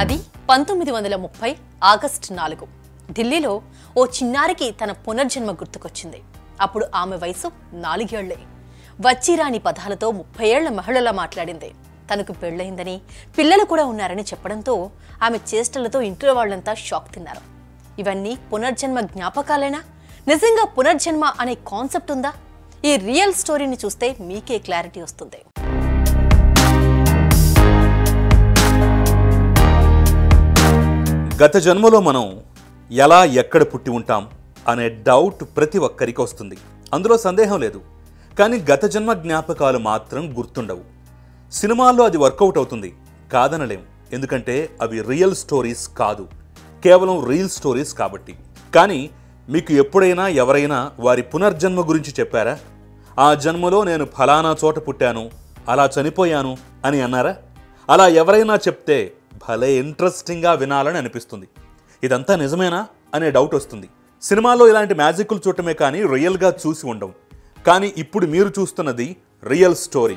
అది పంతొమ్మిది వందల ముప్పై ఆగస్టు నాలుగు ఢిల్లీలో ఓ చిన్నారికి తన పునర్జన్మ గుర్తుకొచ్చింది అప్పుడు ఆమె వయసు నాలుగేళ్లే వచ్చిరాని పదాలతో ముప్పై ఏళ్ల మహిళలా మాట్లాడింది తనకు పెళ్ళయిందని పిల్లలు కూడా ఉన్నారని చెప్పడంతో ఆమె చేష్టలతో ఇంట్లో వాళ్ళంతా షాక్ తిన్నారు ఇవన్నీ పునర్జన్మ జ్ఞాపకాలేనా నిజంగా పునర్జన్మ అనే కాన్సెప్ట్ ఉందా ఈ రియల్ స్టోరీని చూస్తే మీకే క్లారిటీ వస్తుంది గత జన్మలో మనం ఎలా ఎక్కడ పుట్టి ఉంటాం అనే డౌట్ ప్రతి ఒక్కరికి వస్తుంది అందులో సందేహం లేదు కానీ గత జన్మ జ్ఞాపకాలు మాత్రం గుర్తుండవు సినిమాల్లో అది వర్కౌట్ అవుతుంది కాదనలేం ఎందుకంటే అవి రియల్ స్టోరీస్ కాదు కేవలం రియల్ స్టోరీస్ కాబట్టి కానీ మీకు ఎప్పుడైనా ఎవరైనా వారి పునర్జన్మ గురించి చెప్పారా ఆ జన్మలో నేను ఫలానా చోట పుట్టాను అలా చనిపోయాను అని అన్నారా అలా ఎవరైనా చెప్తే భలే ఇంట్రెస్టింగ్గా వినాలని అనిపిస్తుంది ఇదంతా నిజమేనా అనే డౌట్ వస్తుంది సినిమాలో ఇలాంటి మ్యాజిక్లు చూడటమే కానీ రియల్గా చూసి ఉండవు కానీ ఇప్పుడు మీరు చూస్తున్నది రియల్ స్టోరీ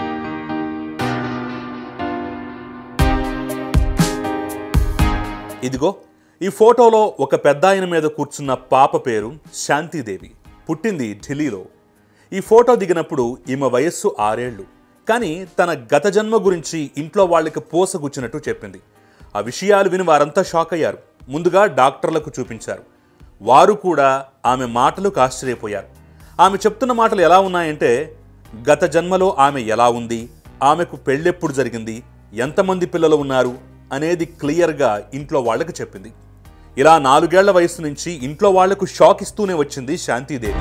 ఇదిగో ఈ ఫోటోలో ఒక పెద్ద ఆయన మీద కూర్చున్న పాప పేరు శాంతిదేవి పుట్టింది ఢిల్లీలో ఈ ఫోటో దిగినప్పుడు ఈమె వయస్సు ఆరేళ్లు కానీ తన గత జన్మ గురించి ఇంట్లో వాళ్ళకి పోసగుచ్చినట్టు చెప్పింది ఆ విషయాలు విని వారంతా షాక్ అయ్యారు ముందుగా డాక్టర్లకు చూపించారు వారు కూడా ఆమె మాటలకు ఆశ్చర్యపోయారు ఆమె చెప్తున్న మాటలు ఎలా ఉన్నాయంటే గత జన్మలో ఆమె ఎలా ఉంది ఆమెకు పెళ్ళెప్పుడు జరిగింది ఎంతమంది పిల్లలు ఉన్నారు అనేది క్లియర్గా ఇంట్లో వాళ్ళకి చెప్పింది ఇలా నాలుగేళ్ల వయసు నుంచి ఇంట్లో వాళ్లకు షాక్ ఇస్తూనే వచ్చింది శాంతిదేవి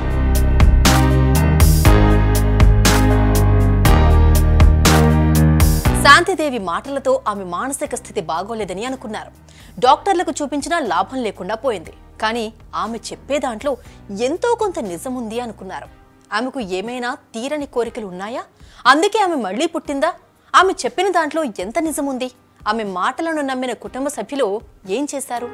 శాంతిదేవి మాటలతో ఆమె మానసిక స్థితి బాగోలేదని అనుకున్నారు డాక్టర్లకు చూపించినా లాభం లేకుండా పోయింది కానీ ఆమె చెప్పే దాంట్లో ఎంతో కొంత నిజముంది అనుకున్నారు ఆమెకు ఏమైనా తీరని కోరికలు ఉన్నాయా అందుకే ఆమె మళ్ళీ పుట్టిందా ఆమె చెప్పిన దాంట్లో ఎంత నిజముంది ఆమె మాటలను నమ్మిన కుటుంబ సభ్యులు ఏం చేశారు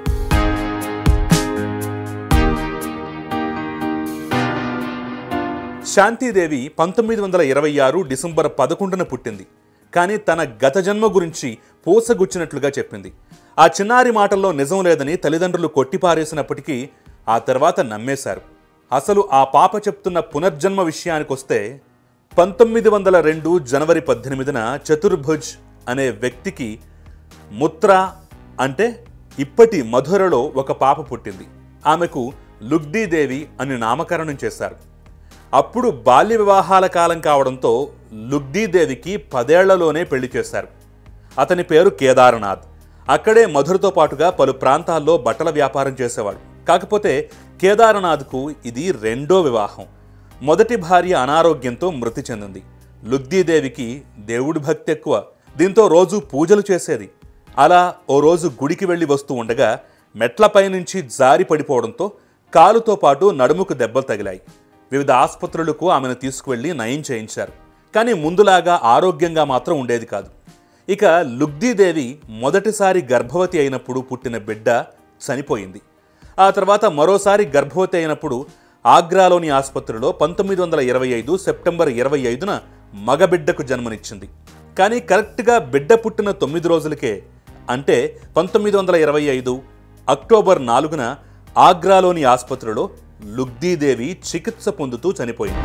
శాంతిదేవి పంతొమ్మిది వందల ఇరవై ఆరు డిసెంబర్ పదకొండున పుట్టింది కానీ తన గత జన్మ గురించి పూసగుచ్చినట్లుగా చెప్పింది ఆ చిన్నారి మాటల్లో నిజం లేదని తల్లిదండ్రులు కొట్టిపారేసినప్పటికీ ఆ తర్వాత నమ్మేశారు అసలు ఆ పాప చెప్తున్న పునర్జన్మ విషయానికొస్తే పంతొమ్మిది వందల రెండు జనవరి పద్దెనిమిదిన చతుర్భుజ్ అనే వ్యక్తికి ముత్ర అంటే ఇప్పటి మధురలో ఒక పాప పుట్టింది ఆమెకు లుగ్డీదేవి అని నామకరణం చేశారు అప్పుడు బాల్య వివాహాల కాలం కావడంతో లుగ్డీదేవికి పదేళ్లలోనే పెళ్లి చేశారు అతని పేరు కేదార్నాథ్ అక్కడే మధురతో పాటుగా పలు ప్రాంతాల్లో బట్టల వ్యాపారం చేసేవాడు కాకపోతే కేదార్నాథ్కు ఇది రెండో వివాహం మొదటి భార్య అనారోగ్యంతో మృతి చెందింది లుగ్దీదేవికి దేవుడి భక్తి ఎక్కువ దీంతో రోజు పూజలు చేసేది అలా ఓ రోజు గుడికి వెళ్ళి వస్తూ ఉండగా మెట్లపై నుంచి జారి పడిపోవడంతో కాలుతో పాటు నడుముకు దెబ్బలు తగిలాయి వివిధ ఆసుపత్రులకు ఆమెను తీసుకువెళ్లి నయం చేయించారు కానీ ముందులాగా ఆరోగ్యంగా మాత్రం ఉండేది కాదు ఇక లుగ్దీదేవి మొదటిసారి గర్భవతి అయినప్పుడు పుట్టిన బిడ్డ చనిపోయింది ఆ తర్వాత మరోసారి గర్భవతి అయినప్పుడు ఆగ్రాలోని ఆసుపత్రిలో పంతొమ్మిది వందల ఇరవై ఐదు సెప్టెంబర్ ఇరవై ఐదున మగబిడ్డకు జన్మనిచ్చింది కానీ కరెక్ట్గా బిడ్డ పుట్టిన తొమ్మిది రోజులకే అంటే పంతొమ్మిది వందల ఇరవై ఐదు అక్టోబర్ నాలుగున ఆగ్రాలోని ఆసుపత్రిలో లుగ్దీదేవి చికిత్స పొందుతూ చనిపోయింది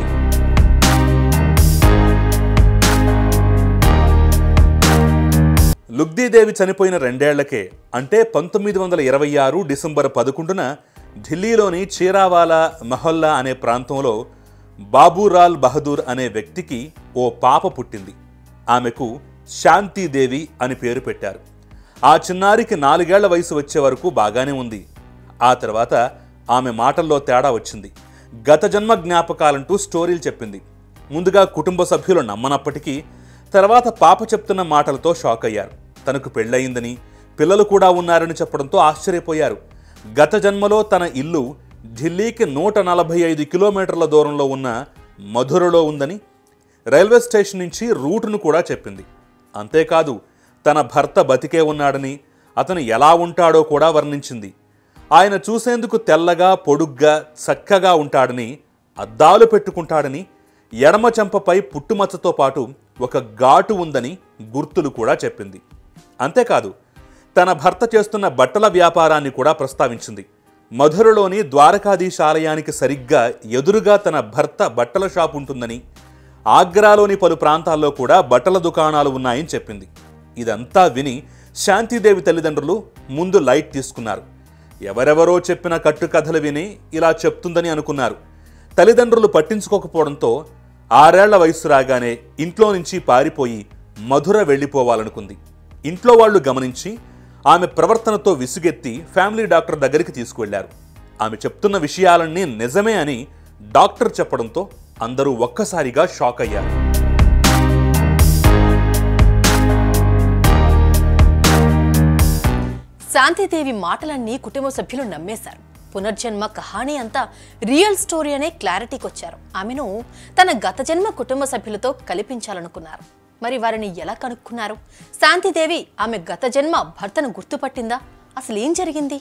లుగ్దీదేవి చనిపోయిన రెండేళ్లకే అంటే పంతొమ్మిది వందల ఇరవై ఆరు డిసెంబర్ పదకొండున ఢిల్లీలోని చీరావాలా మహల్లా అనే ప్రాంతంలో బాబూరాల్ బహదూర్ అనే వ్యక్తికి ఓ పాప పుట్టింది ఆమెకు శాంతిదేవి అని పేరు పెట్టారు ఆ చిన్నారికి నాలుగేళ్ల వయసు వచ్చే వరకు బాగానే ఉంది ఆ తర్వాత ఆమె మాటల్లో తేడా వచ్చింది గత జన్మ జ్ఞాపకాలంటూ స్టోరీలు చెప్పింది ముందుగా కుటుంబ సభ్యులు నమ్మనప్పటికీ తర్వాత పాప చెప్తున్న మాటలతో షాక్ అయ్యారు తనకు పెళ్ళయిందని పిల్లలు కూడా ఉన్నారని చెప్పడంతో ఆశ్చర్యపోయారు గత జన్మలో తన ఇల్లు ఢిల్లీకి నూట నలభై ఐదు కిలోమీటర్ల దూరంలో ఉన్న మధురలో ఉందని రైల్వే స్టేషన్ నుంచి రూటును కూడా చెప్పింది అంతేకాదు తన భర్త బతికే ఉన్నాడని అతను ఎలా ఉంటాడో కూడా వర్ణించింది ఆయన చూసేందుకు తెల్లగా పొడుగ్గా చక్కగా ఉంటాడని అద్దాలు పెట్టుకుంటాడని ఎడమ చెంపపై పుట్టుమచ్చతో పాటు ఒక ఘాటు ఉందని గుర్తులు కూడా చెప్పింది అంతేకాదు తన భర్త చేస్తున్న బట్టల వ్యాపారాన్ని కూడా ప్రస్తావించింది మధురలోని ద్వారకాధీశ ఆలయానికి సరిగ్గా ఎదురుగా తన భర్త బట్టల షాప్ ఉంటుందని ఆగ్రాలోని పలు ప్రాంతాల్లో కూడా బట్టల దుకాణాలు ఉన్నాయని చెప్పింది ఇదంతా విని శాంతిదేవి తల్లిదండ్రులు ముందు లైట్ తీసుకున్నారు ఎవరెవరో చెప్పిన కట్టుకథలు విని ఇలా చెప్తుందని అనుకున్నారు తల్లిదండ్రులు పట్టించుకోకపోవడంతో ఆరేళ్ల వయసు రాగానే ఇంట్లో నుంచి పారిపోయి మధుర వెళ్ళిపోవాలనుకుంది ఇంట్లో వాళ్ళు గమనించి ఆమె ప్రవర్తనతో విసుగెత్తి ఫ్యామిలీ డాక్టర్ దగ్గరికి తీసుకువెళ్లారు ఆమె చెప్తున్న విషయాలన్నీ నిజమే అని డాక్టర్ చెప్పడంతో అందరూ ఒక్కసారిగా షాక్ అయ్యారు శాంతిదేవి మాటలన్నీ కుటుంబ సభ్యులు నమ్మేశారు పునర్జన్మ కహాని అంతా రియల్ స్టోరీ అనే క్లారిటీకి వచ్చారు ఆమెను తన గత జన్మ కుటుంబ సభ్యులతో కల్పించాలనుకున్నారు మరి వారిని ఎలా కనుక్కున్నారు శాంతిదేవి ఆమె గత జన్మ భర్తను గుర్తుపట్టిందా అసలు ఏం జరిగింది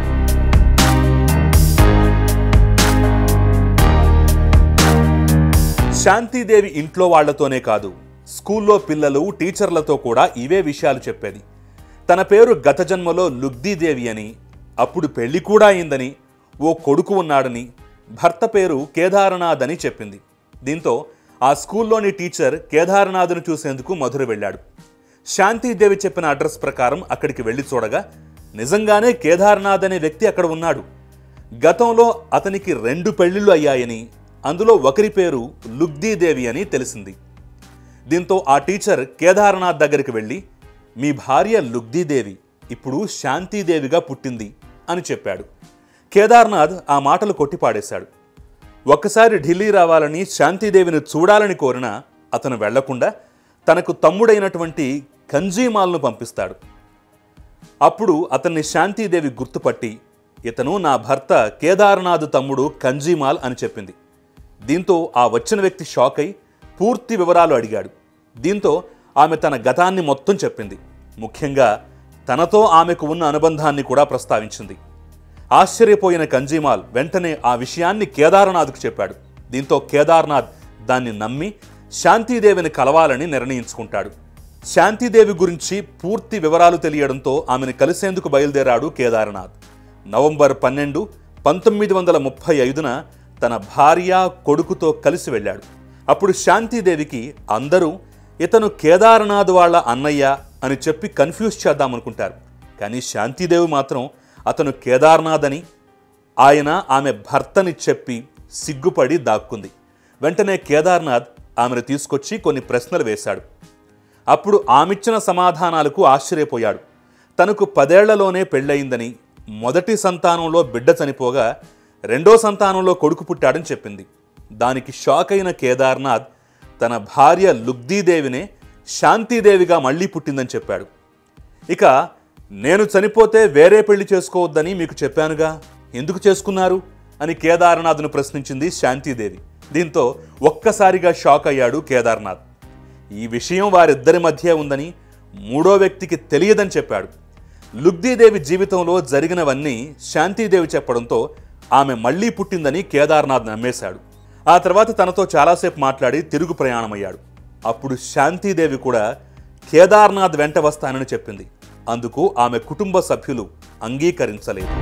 శాంతిదేవి ఇంట్లో వాళ్లతోనే కాదు స్కూల్లో పిల్లలు టీచర్లతో కూడా ఇవే విషయాలు చెప్పేది తన పేరు గత జన్మలో లుగ్దీదేవి అని అప్పుడు పెళ్లి కూడా అయిందని ఓ కొడుకు ఉన్నాడని భర్త పేరు కేదారనాథ్ అని చెప్పింది దీంతో ఆ స్కూల్లోని టీచర్ కేదారనాథ్ను చూసేందుకు మధుర వెళ్ళాడు శాంతిదేవి చెప్పిన అడ్రస్ ప్రకారం అక్కడికి వెళ్ళి చూడగా నిజంగానే కేదార్నాథ్ అనే వ్యక్తి అక్కడ ఉన్నాడు గతంలో అతనికి రెండు పెళ్లిళ్ళు అయ్యాయని అందులో ఒకరి పేరు లుగ్దీదేవి అని తెలిసింది దీంతో ఆ టీచర్ కేదార్నాథ్ దగ్గరికి వెళ్ళి మీ భార్య లుగ్దీదేవి ఇప్పుడు శాంతిదేవిగా పుట్టింది అని చెప్పాడు కేదార్నాథ్ ఆ మాటలు కొట్టిపాడేశాడు ఒక్కసారి ఢిల్లీ రావాలని శాంతిదేవిని చూడాలని కోరినా అతను వెళ్లకుండా తనకు తమ్ముడైనటువంటి కంజీమాల్ను పంపిస్తాడు అప్పుడు అతన్ని శాంతిదేవి గుర్తుపట్టి ఇతను నా భర్త కేదార్నాథ్ తమ్ముడు కంజీమాల్ అని చెప్పింది దీంతో ఆ వచ్చిన వ్యక్తి షాక్ అయి పూర్తి వివరాలు అడిగాడు దీంతో ఆమె తన గతాన్ని మొత్తం చెప్పింది ముఖ్యంగా తనతో ఆమెకు ఉన్న అనుబంధాన్ని కూడా ప్రస్తావించింది ఆశ్చర్యపోయిన కంజీమాల్ వెంటనే ఆ విషయాన్ని కేదార్నాథ్కు చెప్పాడు దీంతో కేదార్నాథ్ దాన్ని నమ్మి శాంతిదేవిని కలవాలని నిర్ణయించుకుంటాడు శాంతిదేవి గురించి పూర్తి వివరాలు తెలియడంతో ఆమెను కలిసేందుకు బయలుదేరాడు కేదార్నాథ్ నవంబర్ పన్నెండు పంతొమ్మిది వందల ముప్పై ఐదున తన భార్య కొడుకుతో కలిసి వెళ్ళాడు అప్పుడు శాంతిదేవికి అందరూ ఇతను కేదార్నాథ్ వాళ్ళ అన్నయ్య అని చెప్పి కన్ఫ్యూజ్ చేద్దామనుకుంటారు కానీ శాంతిదేవి మాత్రం అతను కేదార్నాథ్ అని ఆయన ఆమె భర్తని చెప్పి సిగ్గుపడి దాక్కుంది వెంటనే కేదార్నాథ్ ఆమెను తీసుకొచ్చి కొన్ని ప్రశ్నలు వేశాడు అప్పుడు ఆమిచ్చిన సమాధానాలకు ఆశ్చర్యపోయాడు తనకు పదేళ్లలోనే పెళ్ళయిందని మొదటి సంతానంలో బిడ్డ చనిపోగా రెండో సంతానంలో కొడుకు పుట్టాడని చెప్పింది దానికి షాక్ అయిన కేదార్నాథ్ తన భార్య లుగ్దీదేవినే శాంతిదేవిగా మళ్ళీ పుట్టిందని చెప్పాడు ఇక నేను చనిపోతే వేరే పెళ్లి చేసుకోవద్దని మీకు చెప్పానుగా ఎందుకు చేసుకున్నారు అని కేదార్నాథ్ను ప్రశ్నించింది శాంతిదేవి దీంతో ఒక్కసారిగా షాక్ అయ్యాడు కేదార్నాథ్ ఈ విషయం వారిద్దరి మధ్య ఉందని మూడో వ్యక్తికి తెలియదని చెప్పాడు లుగ్దీదేవి జీవితంలో జరిగినవన్నీ శాంతిదేవి చెప్పడంతో ఆమె మళ్ళీ పుట్టిందని కేదార్నాథ్ నమ్మేశాడు ఆ తర్వాత తనతో చాలాసేపు మాట్లాడి తిరుగు ప్రయాణమయ్యాడు అప్పుడు శాంతిదేవి కూడా కేదార్నాథ్ వెంట వస్తానని చెప్పింది అందుకు ఆమె కుటుంబ సభ్యులు అంగీకరించలేదు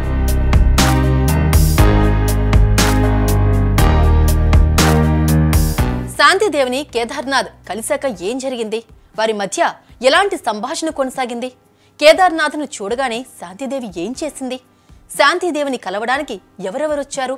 శాంతిదేవిని కేదార్నాథ్ కలిశాక ఏం జరిగింది వారి మధ్య ఎలాంటి సంభాషణ కొనసాగింది కేదార్నాథ్ను చూడగానే శాంతిదేవి ఏం చేసింది శాంతిదేవిని కలవడానికి ఎవరెవరొచ్చారు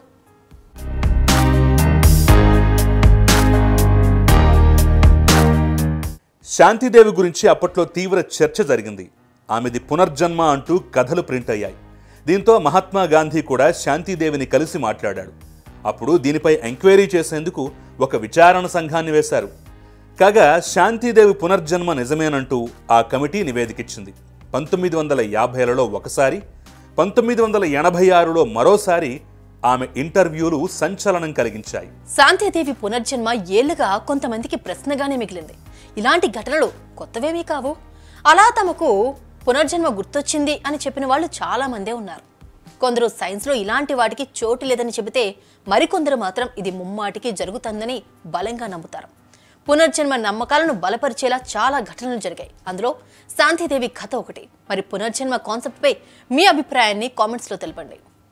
శాంతిదేవి గురించి అప్పట్లో తీవ్ర చర్చ జరిగింది ఆమెది పునర్జన్మ అంటూ కథలు ప్రింట్ అయ్యాయి దీంతో మహాత్మా గాంధీ కూడా శాంతిదేవిని కలిసి మాట్లాడాడు అప్పుడు దీనిపై ఎంక్వైరీ చేసేందుకు ఒక విచారణ సంఘాన్ని వేశారు కాగా శాంతిదేవి పునర్జన్మ నిజమేనంటూ ఆ కమిటీ నివేదికిచ్చింది పంతొమ్మిది వందల యాభైలలో ఒకసారి పంతొమ్మిది వందల ఎనభై ఆరులో మరోసారి ఆమె ఇంటర్వ్యూలు సంచలనం కలిగించాయి శాంతిదేవి పునర్జన్మ ఏళ్లుగా కొంతమందికి ప్రశ్నగానే మిగిలింది ఇలాంటి ఘటనలు కొత్తవేమీ కావు అలా తమకు పునర్జన్మ గుర్తొచ్చింది అని చెప్పిన వాళ్ళు చాలా మందే ఉన్నారు కొందరు సైన్స్లో ఇలాంటి వాటికి చోటు లేదని చెబితే మరికొందరు మాత్రం ఇది ముమ్మాటికి జరుగుతుందని బలంగా నమ్ముతారు పునర్జన్మ నమ్మకాలను బలపరిచేలా చాలా ఘటనలు జరిగాయి అందులో శాంతిదేవి కథ ఒకటి మరి పునర్జన్మ కాన్సెప్ట్పై మీ అభిప్రాయాన్ని కామెంట్స్లో తెలపండి